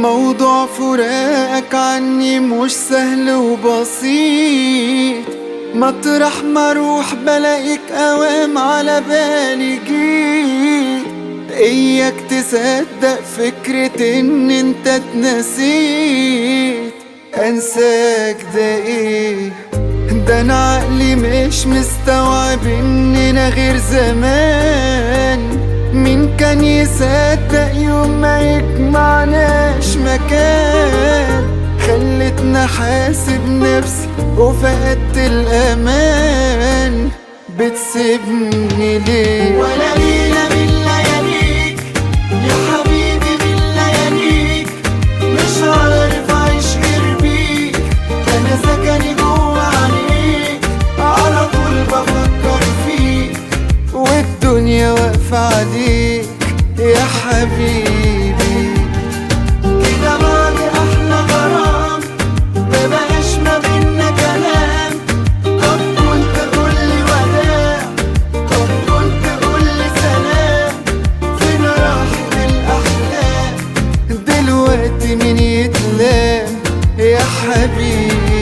موضوع فراقك عني مش سهل وبسيط مطرح ما اروح بلاقيك اوام على بالي جيت اياك تصدق فكرة ان انت اتنسيت انساك ده ايه ده انا عقلي مش مستوعب اننا غير زمان مين كان يصدق يوم ما يجمعناش مكان خلتنا حاسب نفسي وفقدت الامان بتسيبني ليه ولا ليلة من لياليك يا حبيبي من لياليك مش عارف اعيش غير بيك انا سكني جوا عينيك على طول بفكر فيك والدنيا واقفة عليك يا حبيبي كده بعد احلى غرام مبقاش ما بينا كلام طب كنت قولي وداع طب كنت قولي سلام فين راحت الاحلام دلوقتي مين يتلام يا حبيبي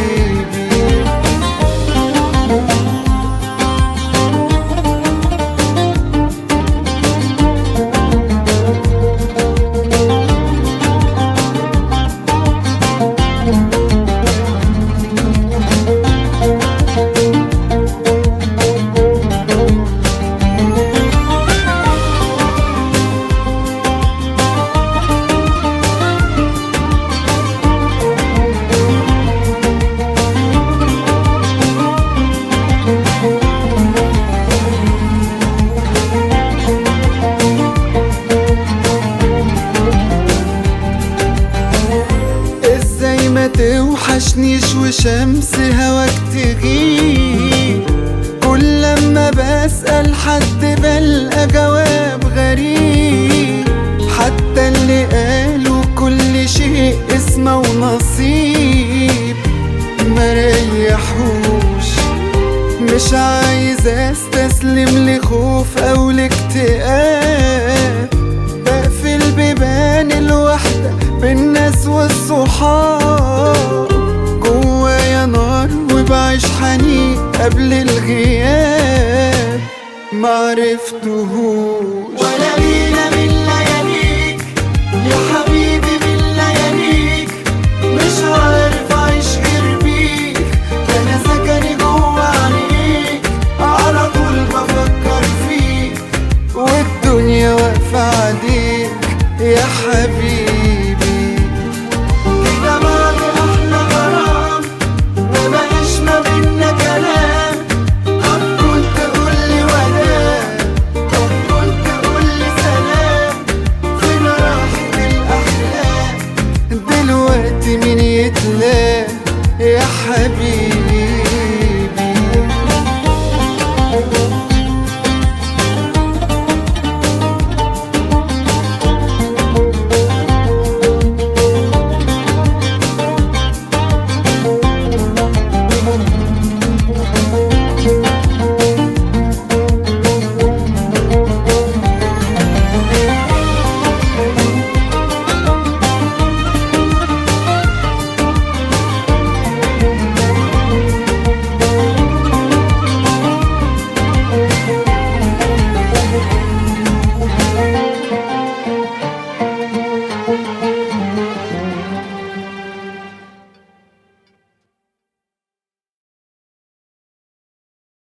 ازاي ما توحشنيش وشمس هواك تغيب كل لما بسأل حد بلقى جواب غريب حتى اللي قالوا كل شيء اسمه ونصيب ما ريحوش مش عايز استسلم لخوف او لاكتئاب بقفل بيبان الوحدة بالناس والصحاب جوايا نار وبعيش حنين قبل الغياب معرفتهوش ولا ليلة من